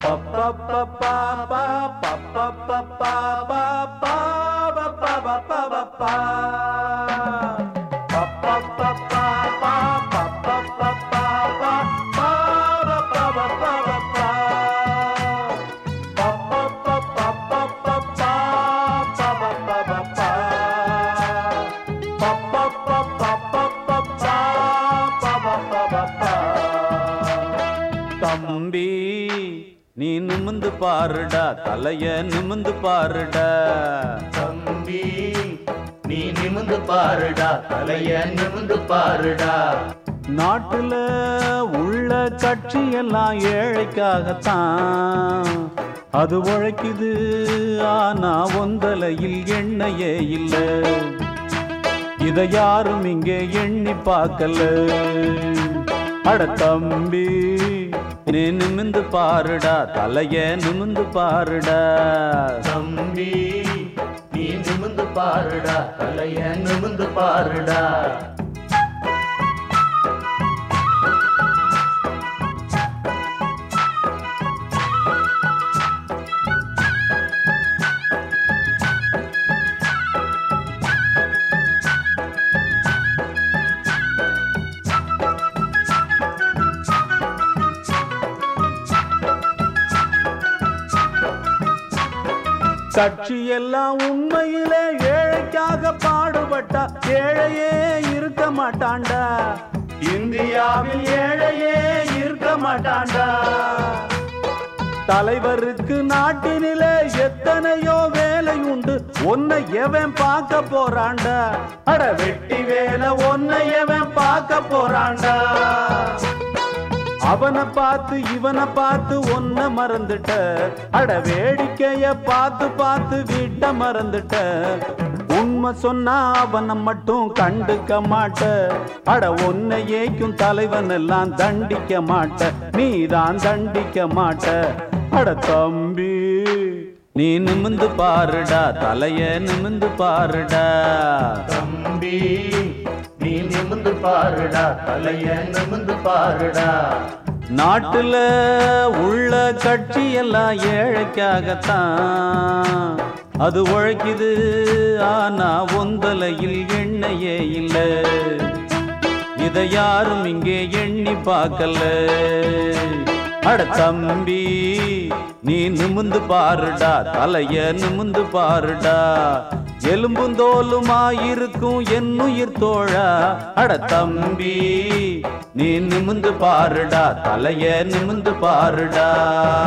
தம்பி நீ நிமிந்து பாருடா தலைய நிமிந்து பாருடா தம்பி நீ நிமிந்து பாருடா தலைய நிமிந்து பாருடா நாட்டுல உள்ள கட்சி எல்லாம் ஏழைக்காகத்தான் அது உழைக்குது ஆனா ஒந்தலையில் எண்ணெயே இல்ல இத யாரும் இங்கே எண்ணி பார்க்கல அட தம்பி நீ நிமிந்து பாருடா தலைய நிமிந்து பாருடா தம்பி நீ நிமிந்து பாருடா தலைய நிமிந்து பாருடா கட்சி எல்லாம் உண்மையிலே ஏழைக்காக பாடுபட்டா ஏழையே இருக்க மாட்டான்டா இந்தியாவில் ஏழையே இருக்க மாட்டான்டா தலைவருக்கு நாட்டினிலே எத்தனையோ வேலை உண்டு உன்னை எவன் பார்க்க போறான்டா அட வெட்டி வேலை உன்னை எவன் பார்க்க போறான்டா அவனை பார்த்து இவனை பார்த்து ஒன்ன மறந்துட்ட அட வேடிக்கைய பார்த்து பார்த்து வீட்ட மறந்துட்ட உண்மை சொன்னா அவனை மட்டும் கண்டுக்க மாட்ட அட உன்னை ஏக்கும் தலைவன் எல்லாம் தண்டிக்க மாட்ட நீதான் தண்டிக்க மாட்ட அட தம்பி நீ நிமிந்து பாருடா தலைய நிமிந்து பாருடா தம்பி நீ நிமிந்து பாருடா தலைய நிமிந்து பாருடா நாட்டுல உள்ள கட்சி எல்லாம் ஏழைக்காகத்தான் அது உழைக்குது ஆனா ஒந்தலையில் எண்ணெயே இல்ல இத யாரும் இங்கே எண்ணி பார்க்கல அட தம்பி நீ நிமிந்து பாருடா தலைய நிமிந்து பாருடா எலும்பும் தோலுமாயிருக்கும் என்னுயிர் தோழா அட தம்பி நீ நிமிந்து பாருடா தலைய நிமிந்து பாருடா